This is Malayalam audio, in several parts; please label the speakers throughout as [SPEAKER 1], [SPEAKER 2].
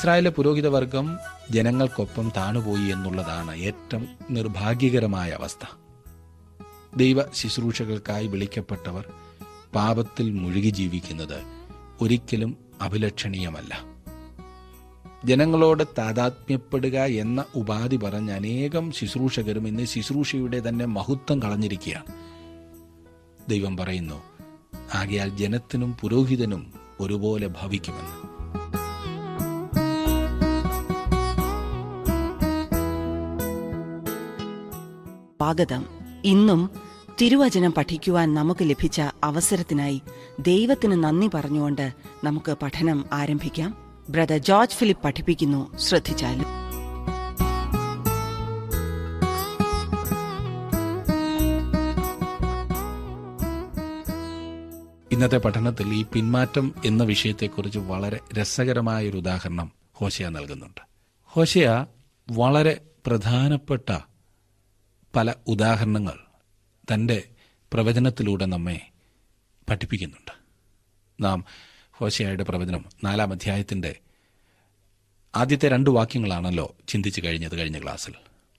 [SPEAKER 1] ഇസ്രായേലിലെ പുരോഹിതവർഗം ജനങ്ങൾക്കൊപ്പം താണുപോയി എന്നുള്ളതാണ് ഏറ്റവും നിർഭാഗ്യകരമായ അവസ്ഥ ദൈവ ശുശ്രൂഷകൾക്കായി വിളിക്കപ്പെട്ടവർ പാപത്തിൽ മുഴുകി ജീവിക്കുന്നത് ഒരിക്കലും അഭിലഷണീയമല്ല ജനങ്ങളോട് താതാത്മ്യപ്പെടുക എന്ന ഉപാധി പറഞ്ഞ് അനേകം ശുശ്രൂഷകരും ഇന്ന് ശുശ്രൂഷയുടെ തന്നെ മഹത്വം കളഞ്ഞിരിക്കുകയാണ് ദൈവം പറയുന്നു ആകയാൽ ജനത്തിനും പുരോഹിതനും ഒരുപോലെ ഭവിക്കുമെന്ന്
[SPEAKER 2] സ്വാഗതം ഇന്നും തിരുവചനം പഠിക്കുവാൻ നമുക്ക് ലഭിച്ച അവസരത്തിനായി ദൈവത്തിന് നന്ദി പറഞ്ഞുകൊണ്ട് നമുക്ക് പഠനം ആരംഭിക്കാം ബ്രദർ ജോർജ് ഫിലിപ്പ് പഠിപ്പിക്കുന്നു ശ്രദ്ധിച്ചാലും
[SPEAKER 1] ഇന്നത്തെ പഠനത്തിൽ ഈ പിന്മാറ്റം എന്ന വിഷയത്തെക്കുറിച്ച് വളരെ രസകരമായ ഒരു ഉദാഹരണം ഹോശയ നൽകുന്നുണ്ട് ഹോശയ വളരെ പ്രധാനപ്പെട്ട പല ഉദാഹരണങ്ങൾ തൻ്റെ പ്രവചനത്തിലൂടെ നമ്മെ പഠിപ്പിക്കുന്നുണ്ട് നാം ഹോശയായുടെ പ്രവചനം നാലാം അധ്യായത്തിൻ്റെ ആദ്യത്തെ രണ്ട് വാക്യങ്ങളാണല്ലോ ചിന്തിച്ചു കഴിഞ്ഞത് കഴിഞ്ഞ ക്ലാസ്സിൽ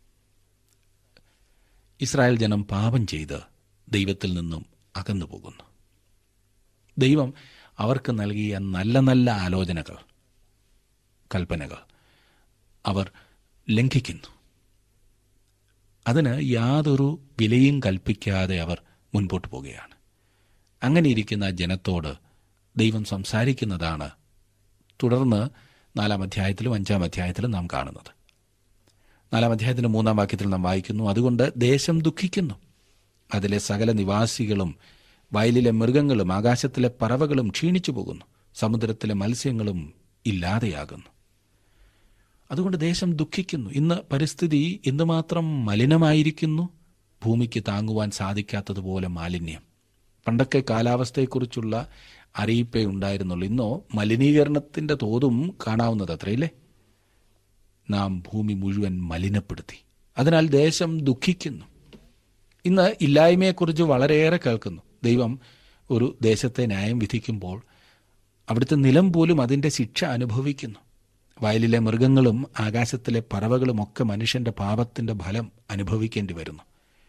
[SPEAKER 1] ഇസ്രായേൽ ജനം പാപം ചെയ്ത് ദൈവത്തിൽ നിന്നും അകന്നു പോകുന്നു ദൈവം അവർക്ക് നൽകിയ നല്ല നല്ല ആലോചനകൾ കൽപ്പനകൾ അവർ ലംഘിക്കുന്നു അതിന് യാതൊരു വിലയും കൽപ്പിക്കാതെ അവർ മുൻപോട്ട് പോവുകയാണ് അങ്ങനെ ഇരിക്കുന്ന ജനത്തോട് ദൈവം സംസാരിക്കുന്നതാണ് തുടർന്ന് നാലാം അധ്യായത്തിലും അഞ്ചാം അധ്യായത്തിലും നാം കാണുന്നത് നാലാം അധ്യായത്തിന്റെ മൂന്നാം വാക്യത്തിൽ നാം വായിക്കുന്നു അതുകൊണ്ട് ദേശം ദുഃഖിക്കുന്നു അതിലെ സകല നിവാസികളും വയലിലെ മൃഗങ്ങളും ആകാശത്തിലെ പറവകളും ക്ഷീണിച്ചു പോകുന്നു സമുദ്രത്തിലെ മത്സ്യങ്ങളും ഇല്ലാതെയാകുന്നു അതുകൊണ്ട് ദേശം ദുഃഖിക്കുന്നു ഇന്ന് പരിസ്ഥിതി എന്തുമാത്രം മലിനമായിരിക്കുന്നു ഭൂമിക്ക് താങ്ങുവാൻ സാധിക്കാത്തതുപോലെ മാലിന്യം പണ്ടൊക്കെ കാലാവസ്ഥയെക്കുറിച്ചുള്ള അറിയിപ്പേ ഉണ്ടായിരുന്നുള്ളൂ ഇന്നോ മലിനീകരണത്തിന്റെ തോതും കാണാവുന്നത് അത്രയില്ലേ നാം ഭൂമി മുഴുവൻ മലിനപ്പെടുത്തി അതിനാൽ ദേശം ദുഃഖിക്കുന്നു ഇന്ന് ഇല്ലായ്മയെക്കുറിച്ച് വളരെയേറെ കേൾക്കുന്നു ദൈവം ഒരു ദേശത്തെ ന്യായം വിധിക്കുമ്പോൾ അവിടുത്തെ നിലം പോലും അതിന്റെ ശിക്ഷ അനുഭവിക്കുന്നു വയലിലെ മൃഗങ്ങളും ആകാശത്തിലെ പറവകളും ഒക്കെ മനുഷ്യന്റെ പാപത്തിന്റെ ഫലം അനുഭവിക്കേണ്ടി വരുന്നു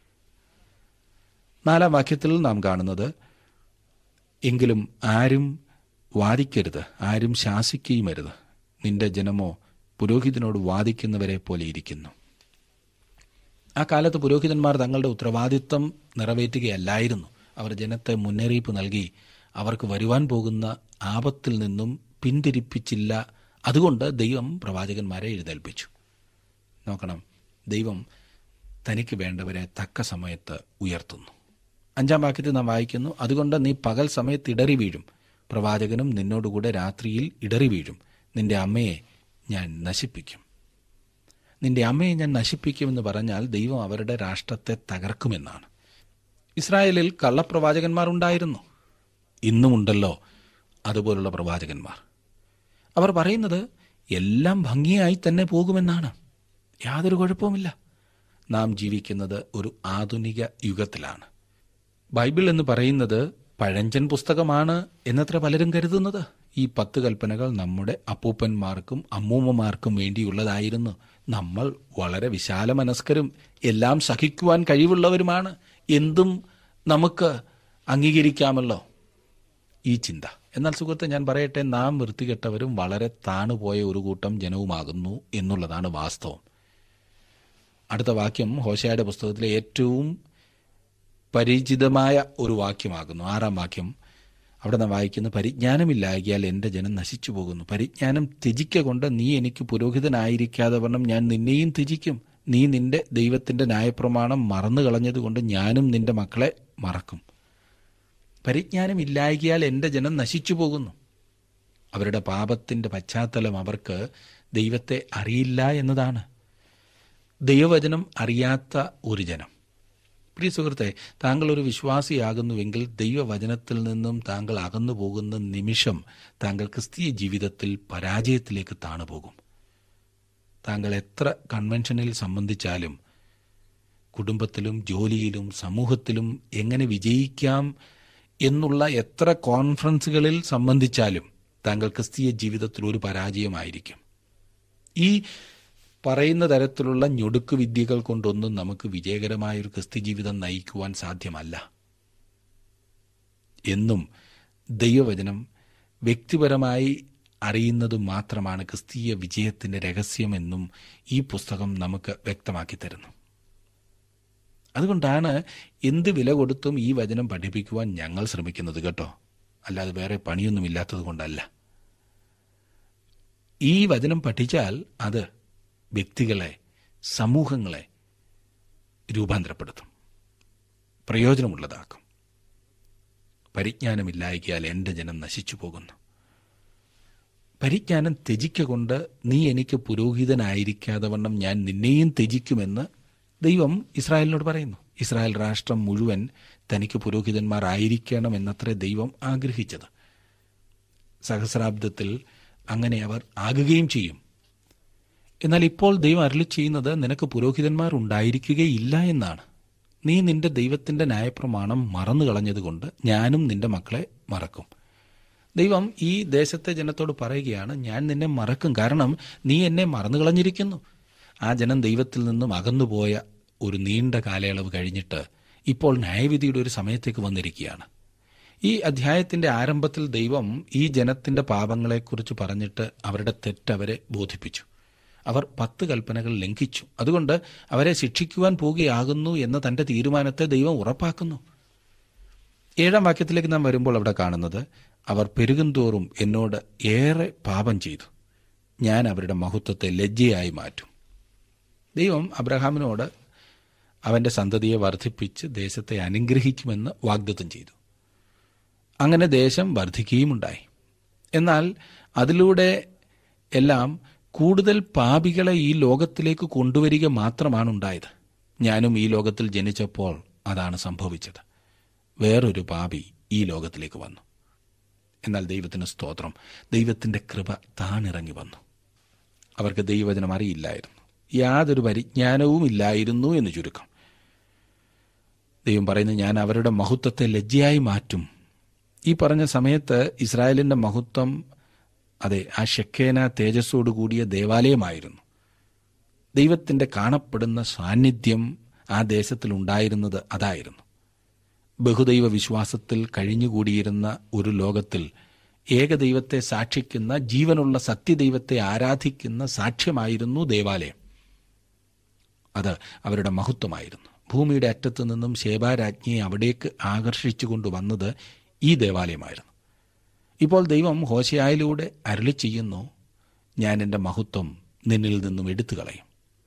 [SPEAKER 1] നാലാം വാക്യത്തിൽ നാം കാണുന്നത് എങ്കിലും ആരും വാദിക്കരുത് ആരും ശാസിക്കുകയുമരുത് നിന്റെ ജനമോ പുരോഹിതനോട് വാദിക്കുന്നവരെ പോലെ ഇരിക്കുന്നു ആ കാലത്ത് പുരോഹിതന്മാർ തങ്ങളുടെ ഉത്തരവാദിത്വം നിറവേറ്റുകയല്ലായിരുന്നു അവർ ജനത്തെ മുന്നറിയിപ്പ് നൽകി അവർക്ക് വരുവാൻ പോകുന്ന ആപത്തിൽ നിന്നും പിന്തിരിപ്പിച്ചില്ല അതുകൊണ്ട് ദൈവം പ്രവാചകന്മാരെ എഴുന്നേൽപ്പിച്ചു നോക്കണം ദൈവം തനിക്ക് വേണ്ടവരെ തക്ക സമയത്ത് ഉയർത്തുന്നു അഞ്ചാം വാക്യത്തിൽ നാം വായിക്കുന്നു അതുകൊണ്ട് നീ പകൽ സമയത്ത് ഇടറി വീഴും പ്രവാചകനും നിന്നോടുകൂടെ രാത്രിയിൽ ഇടറി വീഴും നിന്റെ അമ്മയെ ഞാൻ നശിപ്പിക്കും നിന്റെ അമ്മയെ ഞാൻ നശിപ്പിക്കുമെന്ന് പറഞ്ഞാൽ ദൈവം അവരുടെ രാഷ്ട്രത്തെ തകർക്കുമെന്നാണ് ഇസ്രായേലിൽ കള്ളപ്രവാചകന്മാർ ഉണ്ടായിരുന്നു ഇന്നുമുണ്ടല്ലോ അതുപോലുള്ള പ്രവാചകന്മാർ അവർ പറയുന്നത് എല്ലാം ഭംഗിയായി തന്നെ പോകുമെന്നാണ് യാതൊരു കുഴപ്പവുമില്ല നാം ജീവിക്കുന്നത് ഒരു ആധുനിക യുഗത്തിലാണ് ബൈബിൾ എന്ന് പറയുന്നത് പഴഞ്ചൻ പുസ്തകമാണ് എന്നത്ര പലരും കരുതുന്നത് ഈ പത്ത് കൽപ്പനകൾ നമ്മുടെ അപ്പൂപ്പന്മാർക്കും അമ്മൂമ്മമാർക്കും വേണ്ടിയുള്ളതായിരുന്നു നമ്മൾ വളരെ വിശാല മനസ്കരും എല്ലാം സഹിക്കുവാൻ കഴിവുള്ളവരുമാണ് എന്തും നമുക്ക് അംഗീകരിക്കാമല്ലോ ഈ ചിന്ത എന്നാൽ സുഹൃത്തെ ഞാൻ പറയട്ടെ നാം വൃത്തികെട്ടവരും വളരെ താണുപോയ ഒരു കൂട്ടം ജനവുമാകുന്നു എന്നുള്ളതാണ് വാസ്തവം അടുത്ത വാക്യം ഹോശയുടെ പുസ്തകത്തിലെ ഏറ്റവും പരിചിതമായ ഒരു വാക്യമാകുന്നു ആറാം വാക്യം അവിടെ നാം വായിക്കുന്ന പരിജ്ഞാനമില്ലാകിയാൽ എൻ്റെ ജനം നശിച്ചു പോകുന്നു പരിജ്ഞാനം ത്യജിക്ക കൊണ്ട് നീ എനിക്ക് പുരോഹിതനായിരിക്കാതെ വണ്ണം ഞാൻ നിന്നെയും ത്യജിക്കും നീ നിന്റെ ദൈവത്തിന്റെ ന്യായപ്രമാണം മറന്നു കളഞ്ഞതുകൊണ്ട് ഞാനും നിന്റെ മക്കളെ മറക്കും പരിജ്ഞാനം ഇല്ലായകിയാൽ എൻ്റെ ജനം നശിച്ചു പോകുന്നു അവരുടെ പാപത്തിന്റെ പശ്ചാത്തലം അവർക്ക് ദൈവത്തെ അറിയില്ല എന്നതാണ് ദൈവവചനം അറിയാത്ത ഒരു ജനം പ്രിയ സുഹൃത്തെ താങ്കൾ ഒരു വിശ്വാസിയാകുന്നുവെങ്കിൽ ദൈവവചനത്തിൽ നിന്നും താങ്കൾ അകന്നു പോകുന്ന നിമിഷം താങ്കൾ ക്രിസ്തീയ ജീവിതത്തിൽ പരാജയത്തിലേക്ക് താണുപോകും താങ്കൾ എത്ര കൺവെൻഷനിൽ സംബന്ധിച്ചാലും കുടുംബത്തിലും ജോലിയിലും സമൂഹത്തിലും എങ്ങനെ വിജയിക്കാം എന്നുള്ള എത്ര കോൺഫറൻസുകളിൽ സംബന്ധിച്ചാലും താങ്കൾ ക്രിസ്തീയ ജീവിതത്തിൽ ഒരു പരാജയമായിരിക്കും ഈ പറയുന്ന തരത്തിലുള്ള ഞൊടുക്ക് വിദ്യകൾ കൊണ്ടൊന്നും നമുക്ക് വിജയകരമായൊരു ക്രിസ്ത്യ ജീവിതം നയിക്കുവാൻ സാധ്യമല്ല എന്നും ദൈവവചനം വ്യക്തിപരമായി അറിയുന്നത് മാത്രമാണ് ക്രിസ്തീയ വിജയത്തിന്റെ രഹസ്യമെന്നും ഈ പുസ്തകം നമുക്ക് വ്യക്തമാക്കി തരുന്നു അതുകൊണ്ടാണ് എന്ത് വില കൊടുത്തും ഈ വചനം പഠിപ്പിക്കുവാൻ ഞങ്ങൾ ശ്രമിക്കുന്നത് കേട്ടോ അല്ലാതെ വേറെ പണിയൊന്നുമില്ലാത്തത് കൊണ്ടല്ല ഈ വചനം പഠിച്ചാൽ അത് വ്യക്തികളെ സമൂഹങ്ങളെ രൂപാന്തരപ്പെടുത്തും പ്രയോജനമുള്ളതാക്കും പരിജ്ഞാനമില്ലായികയാൽ എൻ്റെ ജനം നശിച്ചു പോകുന്നു പരിജ്ഞാനം ത്യജിക്കൊണ്ട് നീ എനിക്ക് പുരോഹിതനായിരിക്കാതെ വണ്ണം ഞാൻ നിന്നെയും ത്യജിക്കുമെന്ന് ദൈവം ഇസ്രായേലിനോട് പറയുന്നു ഇസ്രായേൽ രാഷ്ട്രം മുഴുവൻ തനിക്ക് പുരോഹിതന്മാർ ആയിരിക്കണം എന്നത്രേ ദൈവം ആഗ്രഹിച്ചത് സഹസ്രാബ്ദത്തിൽ അങ്ങനെ അവർ ആകുകയും ചെയ്യും എന്നാൽ ഇപ്പോൾ ദൈവം അരളി ചെയ്യുന്നത് നിനക്ക് പുരോഹിതന്മാർ ഉണ്ടായിരിക്കുകയില്ല എന്നാണ് നീ നിന്റെ ദൈവത്തിന്റെ ന്യായപ്രമാണം മറന്നു കളഞ്ഞതുകൊണ്ട് ഞാനും നിന്റെ മക്കളെ മറക്കും ദൈവം ഈ ദേശത്തെ ജനത്തോട് പറയുകയാണ് ഞാൻ നിന്നെ മറക്കും കാരണം നീ എന്നെ മറന്നു കളഞ്ഞിരിക്കുന്നു ആ ജനം ദൈവത്തിൽ നിന്നും അകന്നുപോയ ഒരു നീണ്ട കാലയളവ് കഴിഞ്ഞിട്ട് ഇപ്പോൾ ന്യായവിധിയുടെ ഒരു സമയത്തേക്ക് വന്നിരിക്കുകയാണ് ഈ അധ്യായത്തിന്റെ ആരംഭത്തിൽ ദൈവം ഈ ജനത്തിന്റെ പാപങ്ങളെക്കുറിച്ച് പറഞ്ഞിട്ട് അവരുടെ തെറ്റ് അവരെ ബോധിപ്പിച്ചു അവർ പത്ത് കൽപ്പനകൾ ലംഘിച്ചു അതുകൊണ്ട് അവരെ ശിക്ഷിക്കുവാൻ പോകുകയാകുന്നു എന്ന തന്റെ തീരുമാനത്തെ ദൈവം ഉറപ്പാക്കുന്നു ഏഴാം വാക്യത്തിലേക്ക് നാം വരുമ്പോൾ അവിടെ കാണുന്നത് അവർ പെരുകുന്തോറും എന്നോട് ഏറെ പാപം ചെയ്തു ഞാൻ അവരുടെ മഹത്വത്തെ ലജ്ജയായി മാറ്റും ദൈവം അബ്രഹാമിനോട് അവന്റെ സന്തതിയെ വർദ്ധിപ്പിച്ച് ദേശത്തെ അനുഗ്രഹിക്കുമെന്ന് വാഗ്ദത്തം ചെയ്തു അങ്ങനെ ദേശം വർദ്ധിക്കുകയുമുണ്ടായി എന്നാൽ അതിലൂടെ എല്ലാം കൂടുതൽ പാപികളെ ഈ ലോകത്തിലേക്ക് കൊണ്ടുവരിക മാത്രമാണ് ഉണ്ടായത് ഞാനും ഈ ലോകത്തിൽ ജനിച്ചപ്പോൾ അതാണ് സംഭവിച്ചത് വേറൊരു പാപി ഈ ലോകത്തിലേക്ക് വന്നു എന്നാൽ ദൈവത്തിന് സ്തോത്രം ദൈവത്തിന്റെ കൃപ താണിറങ്ങി വന്നു അവർക്ക് ദൈവവചനം അറിയില്ലായിരുന്നു യാതൊരു പരിജ്ഞാനവും ഇല്ലായിരുന്നു എന്ന് ചുരുക്കം ദൈവം പറയുന്നു ഞാൻ അവരുടെ മഹത്വത്തെ ലജ്ജയായി മാറ്റും ഈ പറഞ്ഞ സമയത്ത് ഇസ്രായേലിന്റെ മഹത്വം അതെ ആ ഷെക്കേന തേജസ്സോടു കൂടിയ ദേവാലയമായിരുന്നു ദൈവത്തിന്റെ കാണപ്പെടുന്ന സാന്നിധ്യം ആ ദേശത്തിൽ ഉണ്ടായിരുന്നത് അതായിരുന്നു ബഹുദൈവ വിശ്വാസത്തിൽ കഴിഞ്ഞുകൂടിയിരുന്ന ഒരു ലോകത്തിൽ ഏകദൈവത്തെ സാക്ഷിക്കുന്ന ജീവനുള്ള സത്യദൈവത്തെ ആരാധിക്കുന്ന സാക്ഷ്യമായിരുന്നു ദേവാലയം അത് അവരുടെ മഹത്വമായിരുന്നു ഭൂമിയുടെ അറ്റത്തു നിന്നും ശേബാരാജ്ഞിയെ അവിടേക്ക് ആകർഷിച്ചു കൊണ്ടുവന്നത് ഈ ദേവാലയമായിരുന്നു ഇപ്പോൾ ദൈവം ഹോശയായിലൂടെ അരളി ചെയ്യുന്നു ഞാൻ എൻ്റെ മഹത്വം നിന്നിൽ നിന്നും എടുത്തു കളയും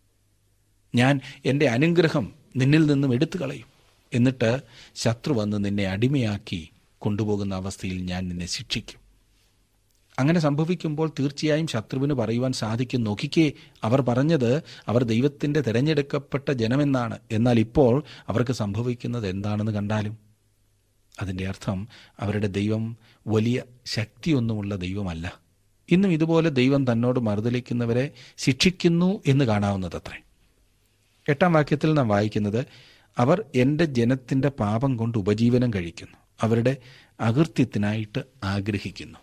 [SPEAKER 1] ഞാൻ എൻ്റെ അനുഗ്രഹം നിന്നിൽ നിന്നും എടുത്തു കളയും എന്നിട്ട് ശത്രു വന്ന് നിന്നെ അടിമയാക്കി കൊണ്ടുപോകുന്ന അവസ്ഥയിൽ ഞാൻ നിന്നെ ശിക്ഷിക്കും അങ്ങനെ സംഭവിക്കുമ്പോൾ തീർച്ചയായും ശത്രുവിന് പറയുവാൻ സാധിക്കും നോക്കിക്കേ അവർ പറഞ്ഞത് അവർ ദൈവത്തിന്റെ തിരഞ്ഞെടുക്കപ്പെട്ട ജനമെന്നാണ് എന്നാൽ ഇപ്പോൾ അവർക്ക് സംഭവിക്കുന്നത് എന്താണെന്ന് കണ്ടാലും അതിൻ്റെ അർത്ഥം അവരുടെ ദൈവം വലിയ ശക്തിയൊന്നുമുള്ള ദൈവമല്ല ഇന്നും ഇതുപോലെ ദൈവം തന്നോട് മറുതലിക്കുന്നവരെ ശിക്ഷിക്കുന്നു എന്ന് കാണാവുന്നതത്രേ എട്ടാം വാക്യത്തിൽ നാം വായിക്കുന്നത് അവർ എൻ്റെ ജനത്തിൻ്റെ പാപം കൊണ്ട് ഉപജീവനം കഴിക്കുന്നു അവരുടെ അകൃത്യത്തിനായിട്ട് ആഗ്രഹിക്കുന്നു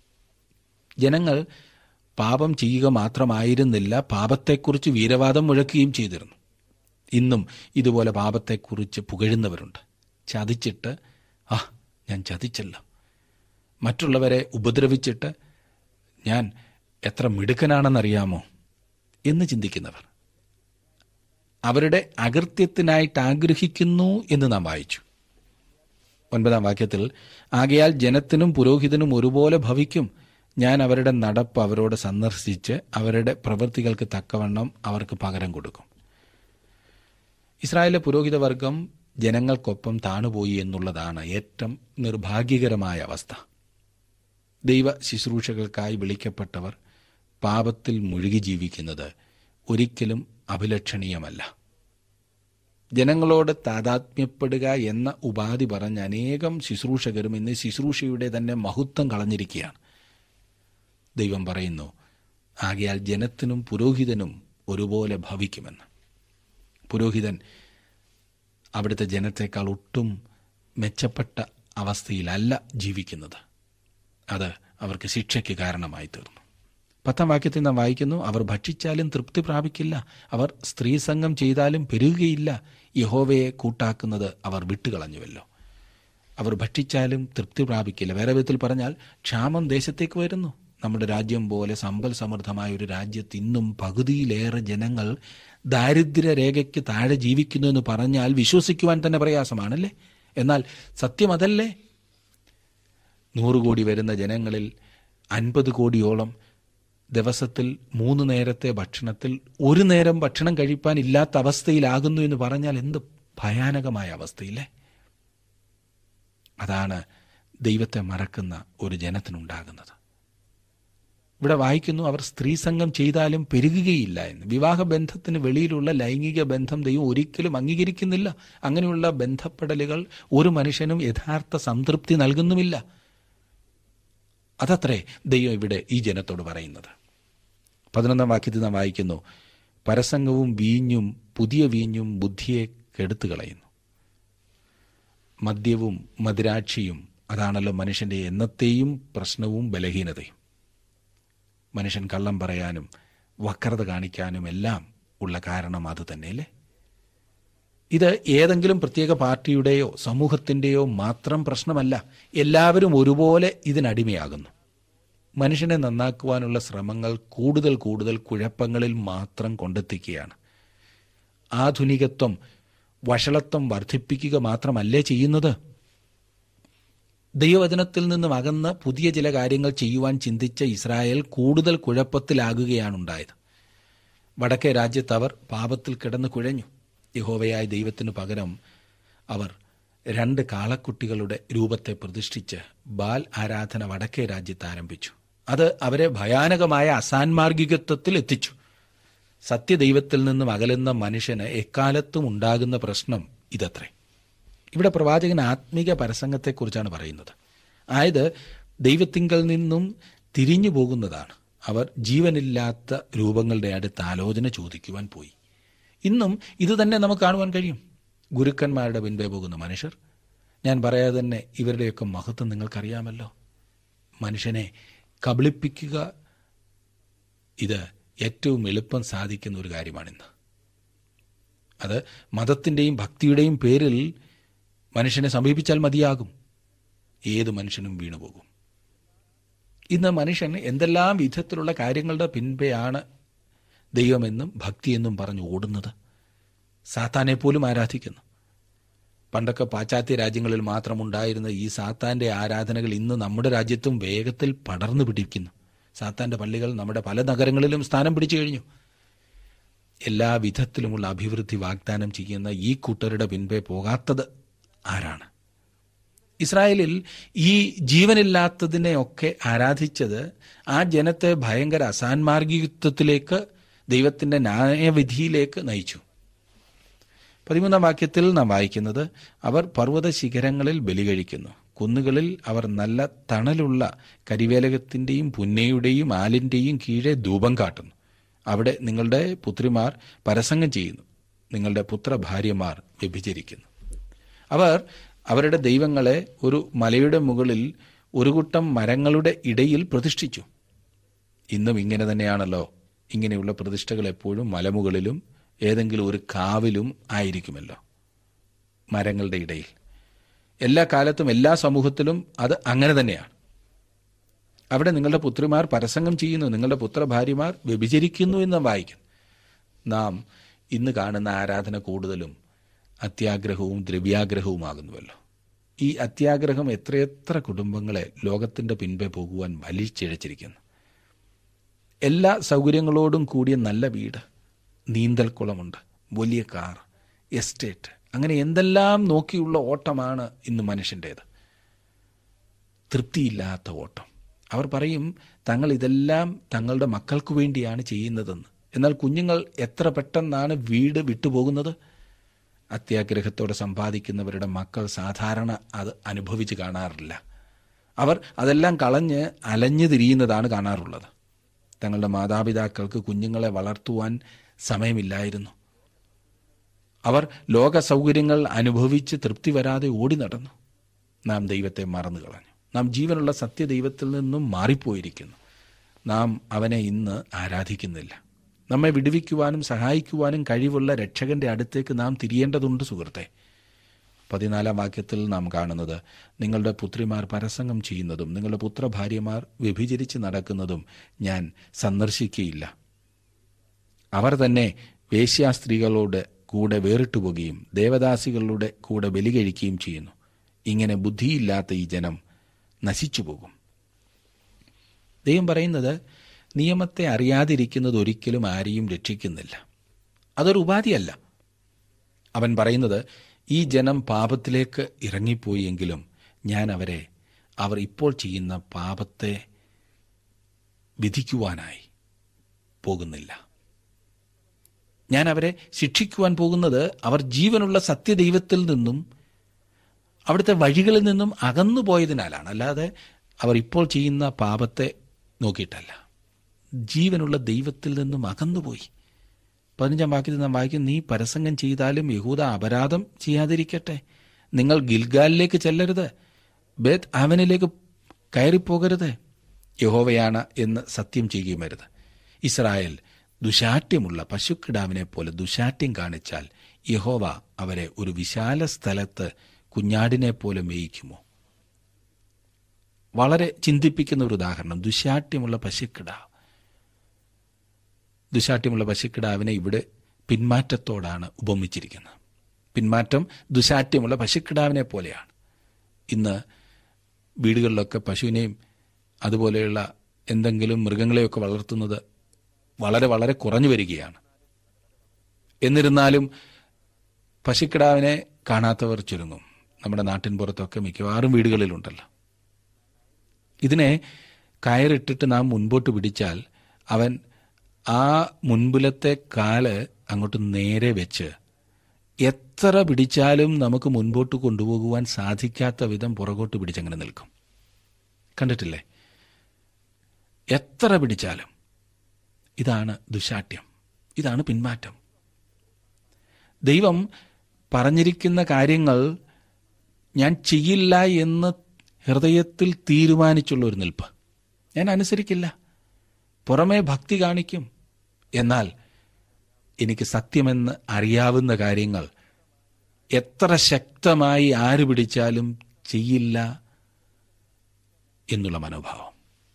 [SPEAKER 1] ജനങ്ങൾ പാപം ചെയ്യുക മാത്രമായിരുന്നില്ല പാപത്തെക്കുറിച്ച് വീരവാദം മുഴക്കുകയും ചെയ്തിരുന്നു ഇന്നും ഇതുപോലെ പാപത്തെക്കുറിച്ച് പുകഴുന്നവരുണ്ട് ചതിച്ചിട്ട് ആ ഞാൻ ചതിച്ചല്ലോ മറ്റുള്ളവരെ ഉപദ്രവിച്ചിട്ട് ഞാൻ എത്ര മിടുക്കനാണെന്നറിയാമോ എന്ന് ചിന്തിക്കുന്നവർ അവരുടെ അകൃത്യത്തിനായിട്ട് ആഗ്രഹിക്കുന്നു എന്ന് നാം വായിച്ചു ഒൻപതാം വാക്യത്തിൽ ആകയാൽ ജനത്തിനും പുരോഹിതനും ഒരുപോലെ ഭവിക്കും ഞാൻ അവരുടെ നടപ്പ് അവരോട് സന്ദർശിച്ച് അവരുടെ പ്രവൃത്തികൾക്ക് തക്കവണ്ണം അവർക്ക് പകരം കൊടുക്കും ഇസ്രായേലിലെ പുരോഹിതവർഗം ജനങ്ങൾക്കൊപ്പം താണുപോയി എന്നുള്ളതാണ് ഏറ്റവും നിർഭാഗ്യകരമായ അവസ്ഥ ദൈവ ശുശ്രൂഷകൾക്കായി വിളിക്കപ്പെട്ടവർ പാപത്തിൽ മുഴുകി ജീവിക്കുന്നത് ഒരിക്കലും അഭിലഷണീയമല്ല ജനങ്ങളോട് താതാത്മ്യപ്പെടുക എന്ന ഉപാധി പറഞ്ഞ അനേകം ശുശ്രൂഷകരും ഇന്ന് ശുശ്രൂഷയുടെ തന്നെ മഹത്വം കളഞ്ഞിരിക്കുകയാണ് ദൈവം പറയുന്നു ആകയാൽ ജനത്തിനും പുരോഹിതനും ഒരുപോലെ ഭവിക്കുമെന്ന് പുരോഹിതൻ അവിടുത്തെ ജനത്തെക്കാൾ ഒട്ടും മെച്ചപ്പെട്ട അവസ്ഥയിലല്ല ജീവിക്കുന്നത് അത് അവർക്ക് ശിക്ഷയ്ക്ക് കാരണമായി തീർന്നു പത്താം വാക്യത്തിൽ നാം വായിക്കുന്നു അവർ ഭക്ഷിച്ചാലും തൃപ്തി പ്രാപിക്കില്ല അവർ സ്ത്രീസംഗം ചെയ്താലും പെരുകുകയില്ല യഹോവയെ കൂട്ടാക്കുന്നത് അവർ വിട്ടുകളഞ്ഞുവല്ലോ അവർ ഭക്ഷിച്ചാലും തൃപ്തി പ്രാപിക്കില്ല വേറെ വിധത്തിൽ പറഞ്ഞാൽ ക്ഷാമം ദേശത്തേക്ക് വരുന്നു നമ്മുടെ രാജ്യം പോലെ സമ്പൽ സമൃദ്ധമായ ഒരു രാജ്യത്ത് ഇന്നും പകുതിയിലേറെ ജനങ്ങൾ ദാരിദ്ര്യരേഖയ്ക്ക് താഴെ ജീവിക്കുന്നു എന്ന് പറഞ്ഞാൽ വിശ്വസിക്കുവാൻ തന്നെ പ്രയാസമാണല്ലേ എന്നാൽ സത്യം അതല്ലേ നൂറ് കോടി വരുന്ന ജനങ്ങളിൽ അൻപത് കോടിയോളം ദിവസത്തിൽ മൂന്ന് നേരത്തെ ഭക്ഷണത്തിൽ ഒരു നേരം ഭക്ഷണം കഴിപ്പാൻ ഇല്ലാത്ത അവസ്ഥയിലാകുന്നു എന്ന് പറഞ്ഞാൽ എന്ത് ഭയാനകമായ അവസ്ഥയില്ലേ അതാണ് ദൈവത്തെ മറക്കുന്ന ഒരു ജനത്തിനുണ്ടാകുന്നത് ഇവിടെ വായിക്കുന്നു അവർ സ്ത്രീസംഗം ചെയ്താലും പെരുകുകയില്ല എന്ന് വിവാഹ ബന്ധത്തിന് വെളിയിലുള്ള ലൈംഗിക ബന്ധം ദൈവം ഒരിക്കലും അംഗീകരിക്കുന്നില്ല അങ്ങനെയുള്ള ബന്ധപ്പെടലുകൾ ഒരു മനുഷ്യനും യഥാർത്ഥ സംതൃപ്തി നൽകുന്നുമില്ല അതത്രേ ദൈവം ഇവിടെ ഈ ജനത്തോട് പറയുന്നത് പതിനൊന്നാം വാക്യത്തിൽ നാം വായിക്കുന്നു പരസംഗവും വീഞ്ഞും പുതിയ വീഞ്ഞും ബുദ്ധിയെ കെടുത്തു കളയുന്നു മദ്യവും മദിരാക്ഷിയും അതാണല്ലോ മനുഷ്യന്റെ എന്നത്തെയും പ്രശ്നവും ബലഹീനതയും മനുഷ്യൻ കള്ളം പറയാനും വക്രത കാണിക്കാനും എല്ലാം ഉള്ള കാരണം അത് തന്നെയല്ലേ ഇത് ഏതെങ്കിലും പ്രത്യേക പാർട്ടിയുടെയോ സമൂഹത്തിൻ്റെയോ മാത്രം പ്രശ്നമല്ല എല്ലാവരും ഒരുപോലെ ഇതിനടിമയാകുന്നു മനുഷ്യനെ നന്നാക്കുവാനുള്ള ശ്രമങ്ങൾ കൂടുതൽ കൂടുതൽ കുഴപ്പങ്ങളിൽ മാത്രം കൊണ്ടെത്തിക്കുകയാണ് ആധുനികത്വം വഷളത്വം വർദ്ധിപ്പിക്കുക മാത്രമല്ലേ ചെയ്യുന്നത് ദൈവവചനത്തിൽ നിന്നും അകന്ന് പുതിയ ചില കാര്യങ്ങൾ ചെയ്യുവാൻ ചിന്തിച്ച ഇസ്രായേൽ കൂടുതൽ കുഴപ്പത്തിലാകുകയാണുണ്ടായത് വടക്കേ രാജ്യത്ത് അവർ പാപത്തിൽ കിടന്ന് കുഴഞ്ഞു യഹോവയായ ദൈവത്തിനു പകരം അവർ രണ്ട് കാളക്കുട്ടികളുടെ രൂപത്തെ പ്രതിഷ്ഠിച്ച് ബാൽ ആരാധന വടക്കേ രാജ്യത്ത് ആരംഭിച്ചു അത് അവരെ ഭയാനകമായ അസാൻമാർഗികത്വത്തിൽ എത്തിച്ചു സത്യദൈവത്തിൽ നിന്നും അകലുന്ന മനുഷ്യന് എക്കാലത്തും ഉണ്ടാകുന്ന പ്രശ്നം ഇതത്രേ ഇവിടെ പ്രവാചകൻ ആത്മീക പരസംഗത്തെക്കുറിച്ചാണ് പറയുന്നത് ആയത് ദൈവത്തിങ്കൽ നിന്നും തിരിഞ്ഞു പോകുന്നതാണ് അവർ ജീവനില്ലാത്ത രൂപങ്ങളുടെ അടുത്ത് ആലോചന ചോദിക്കുവാൻ പോയി ഇന്നും ഇത് തന്നെ നമുക്ക് കാണുവാൻ കഴിയും ഗുരുക്കന്മാരുടെ പിൻപേ പോകുന്ന മനുഷ്യർ ഞാൻ പറയാതെ തന്നെ ഇവരുടെയൊക്കെ മഹത്വം നിങ്ങൾക്കറിയാമല്ലോ മനുഷ്യനെ കബളിപ്പിക്കുക ഇത് ഏറ്റവും എളുപ്പം സാധിക്കുന്ന ഒരു കാര്യമാണിന്ന് അത് മതത്തിൻ്റെയും ഭക്തിയുടെയും പേരിൽ മനുഷ്യനെ സമീപിച്ചാൽ മതിയാകും ഏത് മനുഷ്യനും വീണുപോകും ഇന്ന് മനുഷ്യൻ എന്തെല്ലാം വിധത്തിലുള്ള കാര്യങ്ങളുടെ പിൻപെയാണ് ദൈവമെന്നും ഭക്തിയെന്നും പറഞ്ഞു ഓടുന്നത് സാത്താനെ പോലും ആരാധിക്കുന്നു പണ്ടൊക്കെ പാശ്ചാത്യ രാജ്യങ്ങളിൽ മാത്രമുണ്ടായിരുന്ന ഈ സാത്താന്റെ ആരാധനകൾ ഇന്ന് നമ്മുടെ രാജ്യത്തും വേഗത്തിൽ പടർന്നു പിടിക്കുന്നു സാത്താന്റെ പള്ളികൾ നമ്മുടെ പല നഗരങ്ങളിലും സ്ഥാനം പിടിച്ചു കഴിഞ്ഞു എല്ലാ വിധത്തിലുമുള്ള അഭിവൃദ്ധി വാഗ്ദാനം ചെയ്യുന്ന ഈ കൂട്ടരുടെ പിൻപേ പോകാത്തത് ആരാണ് ഇസ്രായേലിൽ ഈ ജീവനില്ലാത്തതിനെയൊക്കെ ആരാധിച്ചത് ആ ജനത്തെ ഭയങ്കര അസാൻമാർഗികത്വത്തിലേക്ക് ദൈവത്തിന്റെ ന്യായവിധിയിലേക്ക് നയിച്ചു പതിമൂന്നാം വാക്യത്തിൽ നാം വായിക്കുന്നത് അവർ പർവ്വത ശിഖരങ്ങളിൽ ബലി കഴിക്കുന്നു കുന്നുകളിൽ അവർ നല്ല തണലുള്ള കരിവേലകത്തിന്റെയും പുന്നയുടെയും ആലിന്റെയും കീഴെ ധൂപം കാട്ടുന്നു അവിടെ നിങ്ങളുടെ പുത്രിമാർ പരസംഗം ചെയ്യുന്നു നിങ്ങളുടെ പുത്രഭാര്യമാർ വ്യഭിചരിക്കുന്നു അവർ അവരുടെ ദൈവങ്ങളെ ഒരു മലയുടെ മുകളിൽ ഒരു കൂട്ടം മരങ്ങളുടെ ഇടയിൽ പ്രതിഷ്ഠിച്ചു ഇന്നും ഇങ്ങനെ തന്നെയാണല്ലോ ഇങ്ങനെയുള്ള പ്രതിഷ്ഠകൾ എപ്പോഴും മലമുകളിലും ഏതെങ്കിലും ഒരു കാവിലും ആയിരിക്കുമല്ലോ മരങ്ങളുടെ ഇടയിൽ എല്ലാ കാലത്തും എല്ലാ സമൂഹത്തിലും അത് അങ്ങനെ തന്നെയാണ് അവിടെ നിങ്ങളുടെ പുത്രിമാർ പരസംഗം ചെയ്യുന്നു നിങ്ങളുടെ പുത്രഭാര്യമാർ വ്യഭിചരിക്കുന്നു എന്ന് വായിക്കുന്നു നാം ഇന്ന് കാണുന്ന ആരാധന കൂടുതലും അത്യാഗ്രഹവും ദ്രവ്യാഗ്രഹവുമാകുന്നുവല്ലോ ഈ അത്യാഗ്രഹം എത്രയെത്ര കുടുംബങ്ങളെ ലോകത്തിന്റെ പിൻപേ പോകുവാൻ വലിച്ചിഴച്ചിരിക്കുന്നു എല്ലാ സൗകര്യങ്ങളോടും കൂടിയ നല്ല വീട് നീന്തൽക്കുളമുണ്ട് വലിയ കാർ എസ്റ്റേറ്റ് അങ്ങനെ എന്തെല്ലാം നോക്കിയുള്ള ഓട്ടമാണ് ഇന്ന് മനുഷ്യൻ്റേത് തൃപ്തിയില്ലാത്ത ഓട്ടം അവർ പറയും തങ്ങൾ ഇതെല്ലാം തങ്ങളുടെ മക്കൾക്ക് വേണ്ടിയാണ് ചെയ്യുന്നതെന്ന് എന്നാൽ കുഞ്ഞുങ്ങൾ എത്ര പെട്ടെന്നാണ് വീട് വിട്ടുപോകുന്നത് അത്യാഗ്രഹത്തോടെ സമ്പാദിക്കുന്നവരുടെ മക്കൾ സാധാരണ അത് അനുഭവിച്ച് കാണാറില്ല അവർ അതെല്ലാം കളഞ്ഞ് അലഞ്ഞു തിരിയുന്നതാണ് കാണാറുള്ളത് തങ്ങളുടെ മാതാപിതാക്കൾക്ക് കുഞ്ഞുങ്ങളെ വളർത്തുവാൻ സമയമില്ലായിരുന്നു അവർ ലോക സൗകര്യങ്ങൾ അനുഭവിച്ച് തൃപ്തി വരാതെ ഓടി നടന്നു നാം ദൈവത്തെ മറന്നു കളഞ്ഞു നാം ജീവനുള്ള സത്യദൈവത്തിൽ നിന്നും മാറിപ്പോയിരിക്കുന്നു നാം അവനെ ഇന്ന് ആരാധിക്കുന്നില്ല നമ്മെ വിടുവിക്കുവാനും സഹായിക്കുവാനും കഴിവുള്ള രക്ഷകന്റെ അടുത്തേക്ക് നാം തിരിയേണ്ടതുണ്ട് സുഹൃത്തെ പതിനാലാം വാക്യത്തിൽ നാം കാണുന്നത് നിങ്ങളുടെ പുത്രിമാർ പരസംഗം ചെയ്യുന്നതും നിങ്ങളുടെ പുത്രഭാര്യമാർ വ്യഭിചരിച്ച് നടക്കുന്നതും ഞാൻ സന്ദർശിക്കുകയില്ല അവർ തന്നെ വേശ്യാസ്ത്രീകളോട് കൂടെ വേറിട്ടുപോകുകയും ദേവദാസികളുടെ കൂടെ ബലി കഴിക്കുകയും ചെയ്യുന്നു ഇങ്ങനെ ബുദ്ധിയില്ലാത്ത ഈ ജനം നശിച്ചു പോകും ദൈവം പറയുന്നത് നിയമത്തെ അറിയാതിരിക്കുന്നത് ഒരിക്കലും ആരെയും രക്ഷിക്കുന്നില്ല അതൊരു ഉപാധിയല്ല അവൻ പറയുന്നത് ഈ ജനം പാപത്തിലേക്ക് ഇറങ്ങിപ്പോയി എങ്കിലും ഞാൻ അവരെ അവർ ഇപ്പോൾ ചെയ്യുന്ന പാപത്തെ വിധിക്കുവാനായി പോകുന്നില്ല ഞാൻ അവരെ ശിക്ഷിക്കുവാൻ പോകുന്നത് അവർ ജീവനുള്ള സത്യദൈവത്തിൽ നിന്നും അവിടുത്തെ വഴികളിൽ നിന്നും അകന്നു പോയതിനാലാണ് അല്ലാതെ അവർ ഇപ്പോൾ ചെയ്യുന്ന പാപത്തെ നോക്കിയിട്ടല്ല ജീവനുള്ള ദൈവത്തിൽ നിന്നും അകന്നുപോയി പതിനഞ്ചാം വാക്യത്തിൽ നാം വായിക്കും നീ പരസംഗം ചെയ്താലും യഹൂദ അപരാധം ചെയ്യാതിരിക്കട്ടെ നിങ്ങൾ ഗിൽഗാലിലേക്ക് ചെല്ലരുത് ബേത്ത് അവനിലേക്ക് കയറിപ്പോകരുത് യഹോവയാണ് എന്ന് സത്യം ചെയ്യുകയും വരുത് ഇസ്രായേൽ ദുശാഠ്യമുള്ള പശുക്കിടാവിനെ പോലെ ദുശാഠ്യം കാണിച്ചാൽ യഹോവ അവരെ ഒരു വിശാല സ്ഥലത്ത് കുഞ്ഞാടിനെ പോലെ മേയിക്കുമോ വളരെ ചിന്തിപ്പിക്കുന്ന ഒരു ഉദാഹരണം ദുശാഠ്യമുള്ള പശുക്കിടാവ് ദുശാഠ്യമുള്ള പശുക്കിടാവിനെ ഇവിടെ പിന്മാറ്റത്തോടാണ് ഉപമിച്ചിരിക്കുന്നത് പിന്മാറ്റം ദുശാഠ്യമുള്ള പശുക്കിടാവിനെ പോലെയാണ് ഇന്ന് വീടുകളിലൊക്കെ പശുവിനെയും അതുപോലെയുള്ള എന്തെങ്കിലും മൃഗങ്ങളെയൊക്കെ വളർത്തുന്നത് വളരെ വളരെ കുറഞ്ഞു വരികയാണ് എന്നിരുന്നാലും പശുക്കിടാവിനെ കാണാത്തവർ ചുരുങ്ങും നമ്മുടെ നാട്ടിൻ പുറത്തൊക്കെ മിക്കവാറും വീടുകളിലുണ്ടല്ലോ ഇതിനെ കയറിട്ടിട്ട് നാം മുൻപോട്ട് പിടിച്ചാൽ അവൻ ആ മുൻപിലത്തെ കാല് അങ്ങോട്ട് നേരെ വെച്ച് എത്ര പിടിച്ചാലും നമുക്ക് മുൻപോട്ട് കൊണ്ടുപോകുവാൻ സാധിക്കാത്ത വിധം പുറകോട്ട് പിടിച്ചങ്ങനെ നിൽക്കും കണ്ടിട്ടില്ലേ എത്ര പിടിച്ചാലും ഇതാണ് ദുശാഠ്യം ഇതാണ് പിന്മാറ്റം ദൈവം പറഞ്ഞിരിക്കുന്ന കാര്യങ്ങൾ ഞാൻ ചെയ്യില്ല എന്ന് ഹൃദയത്തിൽ തീരുമാനിച്ചുള്ള ഒരു നിൽപ്പ് ഞാൻ അനുസരിക്കില്ല പുറമേ ഭക്തി കാണിക്കും എന്നാൽ എനിക്ക് സത്യമെന്ന് അറിയാവുന്ന കാര്യങ്ങൾ എത്ര ശക്തമായി ആര് പിടിച്ചാലും ചെയ്യില്ല എന്നുള്ള മനോഭാവം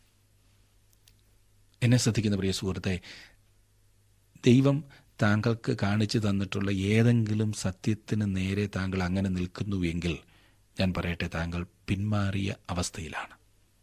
[SPEAKER 1] എന്നെ ശ്രദ്ധിക്കുന്ന പ്രിയ സുഹൃത്തെ ദൈവം താങ്കൾക്ക് കാണിച്ചു തന്നിട്ടുള്ള ഏതെങ്കിലും സത്യത്തിന് നേരെ താങ്കൾ അങ്ങനെ നിൽക്കുന്നുവെങ്കിൽ ഞാൻ പറയട്ടെ താങ്കൾ പിന്മാറിയ അവസ്ഥയിലാണ്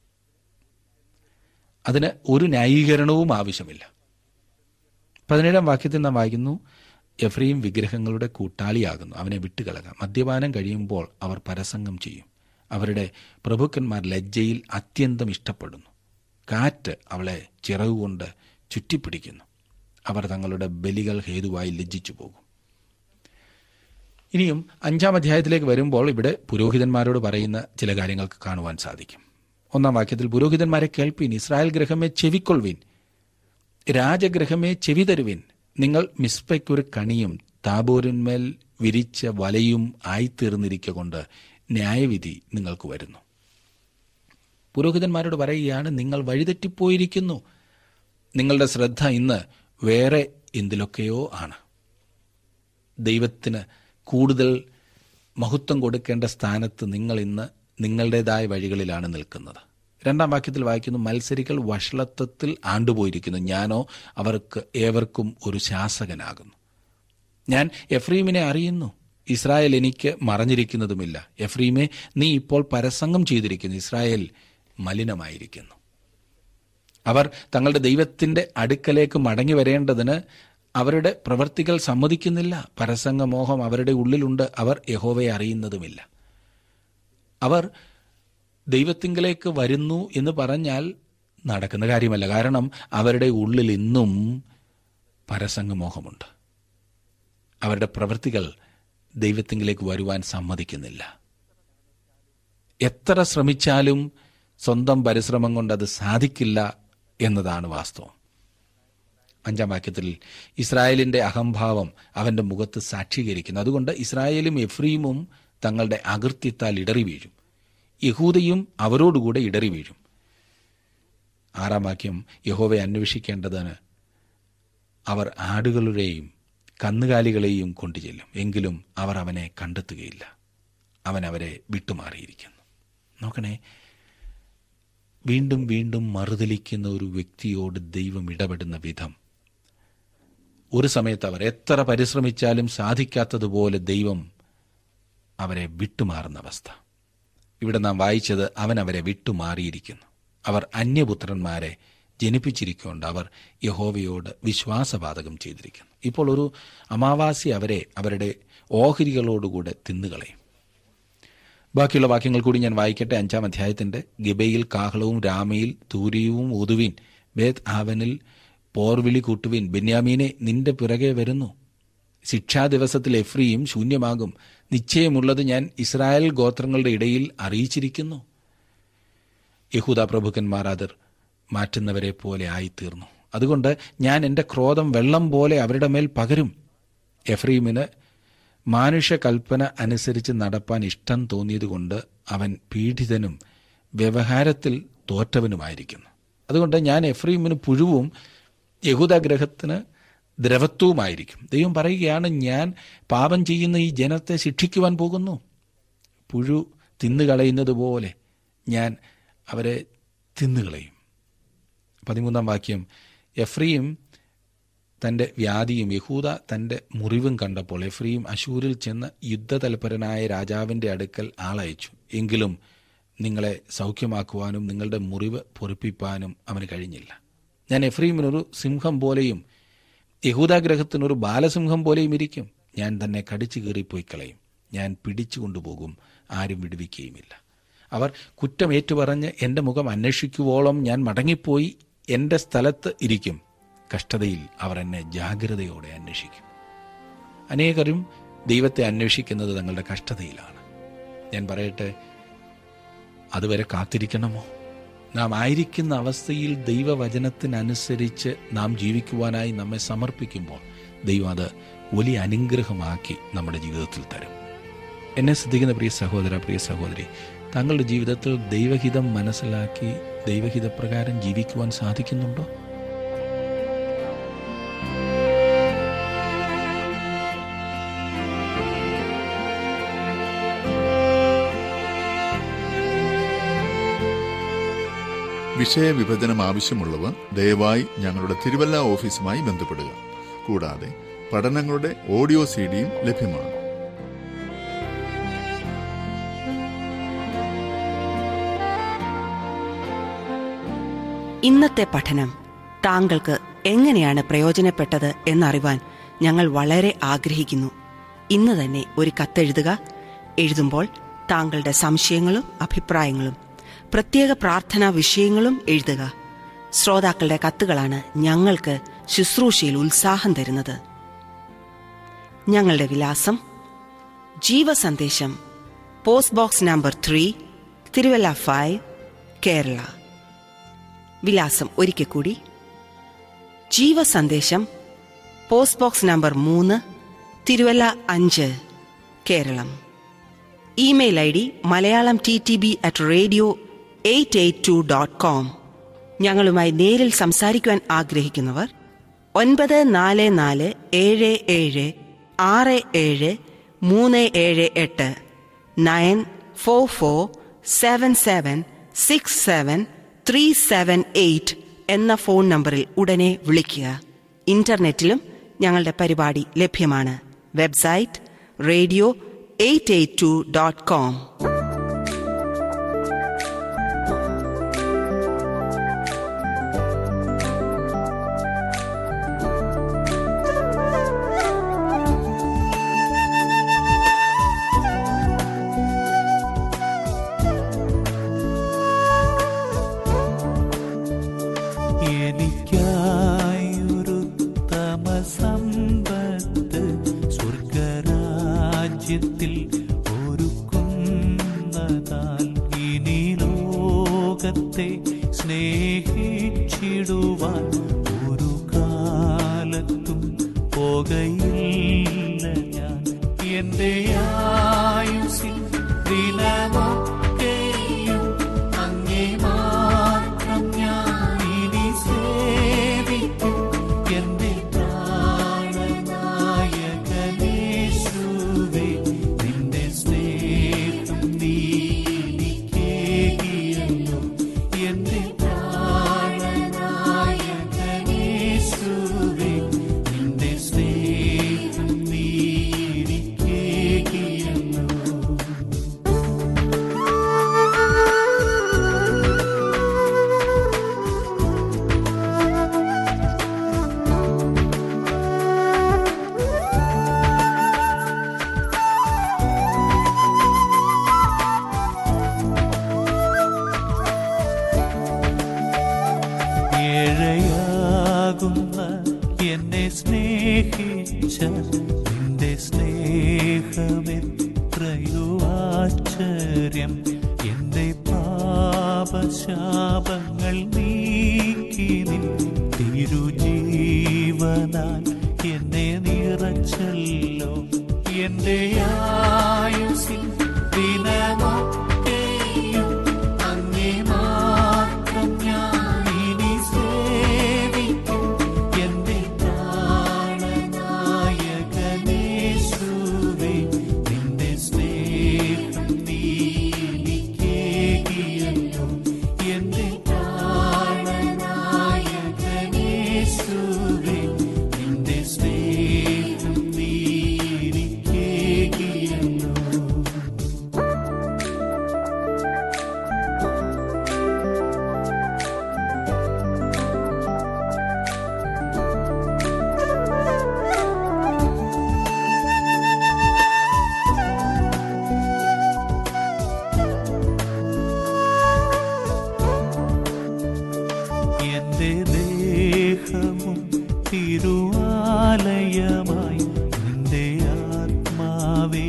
[SPEAKER 1] അതിന് ഒരു ന്യായീകരണവും ആവശ്യമില്ല പതിനേഴാം വാക്യത്തിൽ നാം വായിക്കുന്നു എഫ്രീം വിഗ്രഹങ്ങളുടെ കൂട്ടാളിയാകുന്നു അവനെ വിട്ടുകളകാം മദ്യപാനം കഴിയുമ്പോൾ അവർ പരസംഗം ചെയ്യും അവരുടെ പ്രഭുക്കന്മാർ ലജ്ജയിൽ അത്യന്തം ഇഷ്ടപ്പെടുന്നു കാറ്റ് അവളെ ചിറകുകൊണ്ട് ചുറ്റിപ്പിടിക്കുന്നു അവർ തങ്ങളുടെ ബലികൾ ഹേതുവായി ലജ്ജിച്ചു പോകും ഇനിയും അഞ്ചാം അധ്യായത്തിലേക്ക് വരുമ്പോൾ ഇവിടെ പുരോഹിതന്മാരോട് പറയുന്ന ചില കാര്യങ്ങൾക്ക് കാണുവാൻ സാധിക്കും ഒന്നാം വാക്യത്തിൽ പുരോഹിതന്മാരെ കേൾപ്പീൻ ഇസ്രായേൽ ഗ്രഹമേ ചെവിക്കൊള്ളുവീൻ രാജഗ്രഹമേ ചെവി തരുവിൻ നിങ്ങൾ മിസ്പയ്ക്കൊരു കണിയും താബോരിന്മേൽ വിരിച്ച വലയും ആയിത്തീർന്നിരിക്കൊണ്ട് ന്യായവിധി നിങ്ങൾക്ക് വരുന്നു പുരോഹിതന്മാരോട് പറയുകയാണ് നിങ്ങൾ വഴിതെറ്റിപ്പോയിരിക്കുന്നു നിങ്ങളുടെ ശ്രദ്ധ ഇന്ന് വേറെ എന്തിലൊക്കെയോ ആണ് ദൈവത്തിന് കൂടുതൽ മഹത്വം കൊടുക്കേണ്ട സ്ഥാനത്ത് നിങ്ങൾ ഇന്ന് നിങ്ങളുടേതായ വഴികളിലാണ് നിൽക്കുന്നത് രണ്ടാം വാക്യത്തിൽ വായിക്കുന്നു മത്സരികൾ വഷളത്വത്തിൽ ആണ്ടുപോയിരിക്കുന്നു ഞാനോ അവർക്ക് ഏവർക്കും ഒരു ശാസകനാകുന്നു ഞാൻ എഫ്രീമിനെ അറിയുന്നു ഇസ്രായേൽ എനിക്ക് മറഞ്ഞിരിക്കുന്നതുമില്ല എഫ്രീമെ നീ ഇപ്പോൾ പരസംഗം ചെയ്തിരിക്കുന്നു ഇസ്രായേൽ മലിനമായിരിക്കുന്നു അവർ തങ്ങളുടെ ദൈവത്തിന്റെ അടുക്കലേക്ക് മടങ്ങി വരേണ്ടതിന് അവരുടെ പ്രവർത്തികൾ സമ്മതിക്കുന്നില്ല പരസംഗമോഹം അവരുടെ ഉള്ളിലുണ്ട് അവർ യഹോവയെ അറിയുന്നതുമില്ല അവർ ദൈവത്തിങ്കിലേക്ക് വരുന്നു എന്ന് പറഞ്ഞാൽ നടക്കുന്ന കാര്യമല്ല കാരണം അവരുടെ ഉള്ളിൽ ഇന്നും പരസംഗമോഹമുണ്ട് അവരുടെ പ്രവൃത്തികൾ ദൈവത്തിങ്കിലേക്ക് വരുവാൻ സമ്മതിക്കുന്നില്ല എത്ര ശ്രമിച്ചാലും സ്വന്തം പരിശ്രമം കൊണ്ട് അത് സാധിക്കില്ല എന്നതാണ് വാസ്തവം അഞ്ചാം വാക്യത്തിൽ ഇസ്രായേലിന്റെ അഹംഭാവം അവന്റെ മുഖത്ത് സാക്ഷീകരിക്കുന്നു അതുകൊണ്ട് ഇസ്രായേലും എഫ്രീമും തങ്ങളുടെ അകൃത്യത്താൽ ഇടറി വീഴും യഹൂദയും അവരോടുകൂടെ ഇടറി വീഴും ആറാം വാക്യം യഹോവയെ അന്വേഷിക്കേണ്ടതിന് അവർ ആടുകളുടെയും കന്നുകാലികളെയും കൊണ്ടുചെല്ലും എങ്കിലും അവർ അവനെ കണ്ടെത്തുകയില്ല അവൻ അവരെ വിട്ടുമാറിയിരിക്കുന്നു നോക്കണേ വീണ്ടും വീണ്ടും മറുതലിക്കുന്ന ഒരു വ്യക്തിയോട് ദൈവം ഇടപെടുന്ന വിധം ഒരു സമയത്ത് അവർ എത്ര പരിശ്രമിച്ചാലും സാധിക്കാത്തതുപോലെ ദൈവം അവരെ വിട്ടുമാറുന്ന അവസ്ഥ ഇവിടെ നാം വായിച്ചത് അവൻ അവരെ വിട്ടുമാറിയിരിക്കുന്നു അവർ അന്യപുത്രന്മാരെ ജനിപ്പിച്ചിരിക്കൊണ്ട് അവർ യഹോവയോട് വിശ്വാസപാതകം ചെയ്തിരിക്കുന്നു ഇപ്പോൾ ഒരു അമാവാസി അവരെ അവരുടെ ഓഹരികളോടുകൂടെ തിന്നുകളയും ബാക്കിയുള്ള വാക്യങ്ങൾ കൂടി ഞാൻ വായിക്കട്ടെ അഞ്ചാം അധ്യായത്തിന്റെ ഗിബയിൽ കാഹളവും രാമയിൽ തൂരിയവും ഉതുവിൻ ബേത് ആവനിൽ പോർവിളി കൂട്ടുവിൻ ബെന്യാമീനെ നിന്റെ പിറകെ വരുന്നു ശിക്ഷാ ദിവസത്തിൽ എഫ്രിയും ശൂന്യമാകും നിശ്ചയമുള്ളത് ഞാൻ ഇസ്രായേൽ ഗോത്രങ്ങളുടെ ഇടയിൽ അറിയിച്ചിരിക്കുന്നു യഹൂദ പ്രഭുക്കന്മാർ അതിർ മാറ്റുന്നവരെ പോലെ ആയിത്തീർന്നു അതുകൊണ്ട് ഞാൻ എൻ്റെ ക്രോധം വെള്ളം പോലെ അവരുടെ മേൽ പകരും എഫ്രീമിന് മാനുഷ്യ കൽപ്പന അനുസരിച്ച് നടപ്പാൻ ഇഷ്ടം തോന്നിയതുകൊണ്ട് അവൻ പീഡിതനും വ്യവഹാരത്തിൽ തോറ്റവനുമായിരിക്കുന്നു അതുകൊണ്ട് ഞാൻ എഫ്രീമിന് പുഴുവും യഹൂദഗ്രഹത്തിന് ദ്രവത്വവുമായിരിക്കും ദൈവം പറയുകയാണ് ഞാൻ പാപം ചെയ്യുന്ന ഈ ജനത്തെ ശിക്ഷിക്കുവാൻ പോകുന്നു പുഴു തിന്നുകളയുന്നത് പോലെ ഞാൻ അവരെ തിന്നുകളയും പതിമൂന്നാം വാക്യം എഫ്രീം തന്റെ വ്യാധിയും യഹൂദ തന്റെ മുറിവും കണ്ടപ്പോൾ എഫ്രീം അശൂരിൽ ചെന്ന് യുദ്ധതൽപരനായ രാജാവിന്റെ അടുക്കൽ ആളയച്ചു എങ്കിലും നിങ്ങളെ സൗഖ്യമാക്കുവാനും നിങ്ങളുടെ മുറിവ് പൊറിപ്പിപ്പാനും അവന് കഴിഞ്ഞില്ല ഞാൻ എഫ്രീമിനൊരു സിംഹം പോലെയും യഹൂദാഗ്രഹത്തിനൊരു ബാലസിംഹം പോലെയും ഇരിക്കും ഞാൻ തന്നെ കടിച്ചു കീറിപ്പോയി കളയും ഞാൻ പിടിച്ചു കൊണ്ടുപോകും ആരും വിടുവിക്കുകയുമില്ല അവർ കുറ്റം ഏറ്റുപറഞ്ഞ് എൻ്റെ മുഖം അന്വേഷിക്കുവോളം ഞാൻ മടങ്ങിപ്പോയി എൻ്റെ സ്ഥലത്ത് ഇരിക്കും കഷ്ടതയിൽ അവർ എന്നെ ജാഗ്രതയോടെ അന്വേഷിക്കും അനേകരും ദൈവത്തെ അന്വേഷിക്കുന്നത് തങ്ങളുടെ കഷ്ടതയിലാണ് ഞാൻ പറയട്ടെ അതുവരെ കാത്തിരിക്കണമോ നാം ആയിരിക്കുന്ന അവസ്ഥയിൽ ദൈവവചനത്തിനനുസരിച്ച് നാം ജീവിക്കുവാനായി നമ്മെ സമർപ്പിക്കുമ്പോൾ ദൈവം അത് വലിയ അനുഗ്രഹമാക്കി നമ്മുടെ ജീവിതത്തിൽ തരും എന്നെ ശ്രദ്ധിക്കുന്ന പ്രിയ സഹോദര പ്രിയ സഹോദരി താങ്കളുടെ ജീവിതത്തിൽ ദൈവഹിതം മനസ്സിലാക്കി ദൈവഹിതപ്രകാരം ജീവിക്കുവാൻ സാധിക്കുന്നുണ്ടോ
[SPEAKER 3] വിഷയവിഭജനം ആവശ്യമുള്ളവർ ദയവായി ഞങ്ങളുടെ തിരുവല്ല ഓഫീസുമായി ബന്ധപ്പെടുക കൂടാതെ പഠനങ്ങളുടെ ഓഡിയോ സി ലഭ്യമാണ്
[SPEAKER 2] ഇന്നത്തെ പഠനം താങ്കൾക്ക് എങ്ങനെയാണ് പ്രയോജനപ്പെട്ടത് എന്നറിവാൻ ഞങ്ങൾ വളരെ ആഗ്രഹിക്കുന്നു ഇന്ന് തന്നെ ഒരു കത്തെഴുതുക എഴുതുമ്പോൾ താങ്കളുടെ സംശയങ്ങളും അഭിപ്രായങ്ങളും പ്രത്യേക പ്രാർത്ഥനാ വിഷയങ്ങളും എഴുതുക ശ്രോതാക്കളുടെ കത്തുകളാണ് ഞങ്ങൾക്ക് ശുശ്രൂഷയിൽ ഉത്സാഹം തരുന്നത് ഞങ്ങളുടെ വിലാസം Jeevasandesham post box number three Thiruvalla five Kerala വിലാസം ഒരിക്കൽ കൂടി ജീവസന്ദേശം പോസ്റ്റ് ബോക്സ് നമ്പർ മൂന്ന് തിരുവല്ല അഞ്ച് Keralam email I D Malayalam T T B at radio eight eight two dot com ഞങ്ങളുമായി നേരിൽ സംസാരിക്കുവാൻ ആഗ്രഹിക്കുന്നവർ ഒൻപത് നാല് നാല് ഏഴ് ഏഴ് ആറ് ഏഴ് മൂന്ന് ഏഴ് എട്ട് nine four four seven seven six seven three seven eight എന്ന ഫോൺ നമ്പറിൽ ഉടനെ വിളിക്കുക ഇന്റർനെറ്റിലും ഞങ്ങളുടെ പരിപാടി ലഭ്യമാണ് website radio eight eight two dot com
[SPEAKER 4] എനിക്കായൊരുത്തമ സമ്പത്ത് സ്വർഗരാജ്യത്തിൽ ഒരുക്കുന്നതാൽ ഇനി ലോകത്തെ സ്നേഹിച്ചിടുവാൻ ഒരു കാലത്തും പോകയില്ല ഞാൻ എന്റെ ആയുസിൽ ദിനമൊക്കെയും അങ്ങേ മാത്രം ഞാൻ സ്നേഹമെത്രയോ ആശ്ചര്യം എന്റെ പാപശാപങ്ങൾ നീക്കി നിൻ തിരുജീവനാൽ എന്നെ നിറച്ചല്ലോ എന്റെ ആയുസിൽ ദിനമൊക്കെയും അങ്ങേ മാത്രം ഞാൻ ഇനി സേവിക്കും എന്റെ പ്രാണനായകനേശുവേ നിന്റെ സ്നേഹം നീ എനിക്കേകിയല്ലോ എന്റെ പ്രാണനായകനേശുവേ നിന്റെ സ്നേഹം നീ എനിക്കേകിയല്ലോ എന്റെ ദേഹവും തിരുവാലയമായി നിന്റെ ആത്മാവേ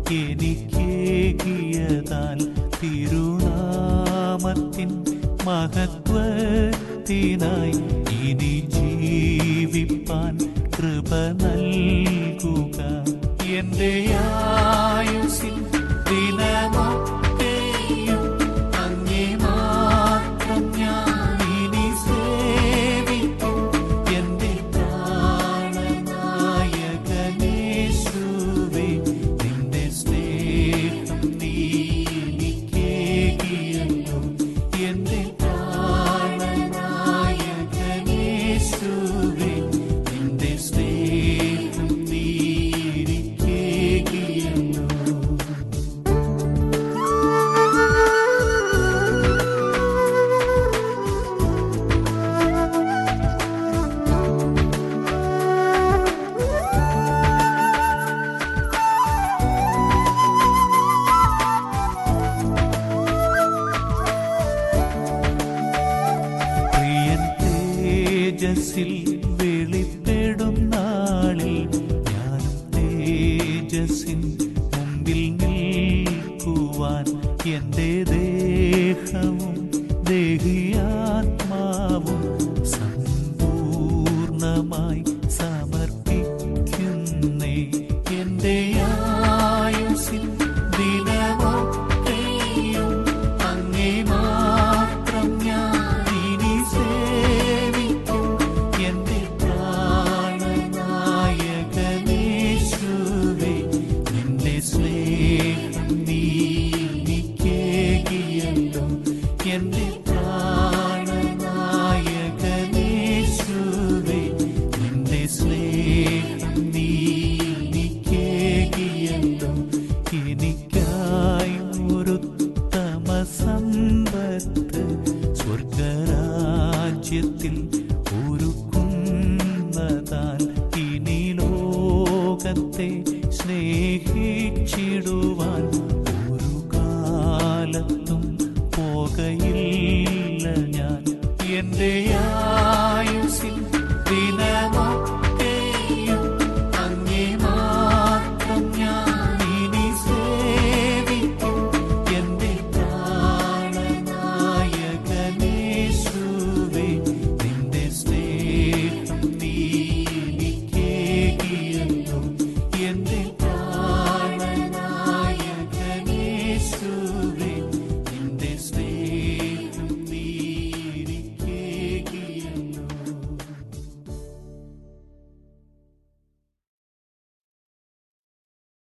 [SPEAKER 4] എനിക്കേകിയതാൽ തിരുനാമത്തിൻ മഹത്വത്തിനായി ഇനി ജീവിപ്പാൻ കൃപ നൽകുക എന്റെ ആയുസിൽ ദിനമൊക്കെയും അങ്ങേ മാത്രം ഞാൻ ഇനി സേവിക്കും എന്റെ പ്രാണനായകനേശുവേ നിന്റെ സ്നേഹം നീ എനിക്കേകിയല്ലോ എന്റെ പ്രാണനായകനേശുവേ നിന്റെ സ്നേഹം നീ എനിക്കേകിയല്ലോ പ്രിയൻ തേജസ്സിൽ വെളിപ്പെടും നാളിൽ ഞാനും തേജസ്സിൻ മുമ്പിൽ നിൽക്കുവാൻ എന്റെ ദേഹവും ദേഹിയാത്മാവും സമ്പൂർണമായി സമർപ്പിക്കുന്നേ എന്റെ ആയുസിൽ ദിനമൊക്കെയും അങ്ങേ മാത്രം ഞാൻ ഇനി സേവിക്കും എന്റെ പ്രാണനായകനേശുവേ നിന്റെ സ്നേഹം നീ എനിക്കേകിയല്ലോ എന്റെ പ്രാണനായകനേശുവേ നിന്റെ സ്നേഹം നീ എനിക്കേകിയല്ലോ എനിക്കായി ഒരുത്തമ സമ്പത്ത് സ്വർഗരാജ്യത്തിൽ ഒരുക്കുന്നതാൽ ഇനി ലോകത്തെ സ്നേഹിച്ചിടുവാൻ ഒരു കാലത്തും പോകയില്ല ഞാൻ എന്റെ ആയുസിൽ ദിനമൊക്കെ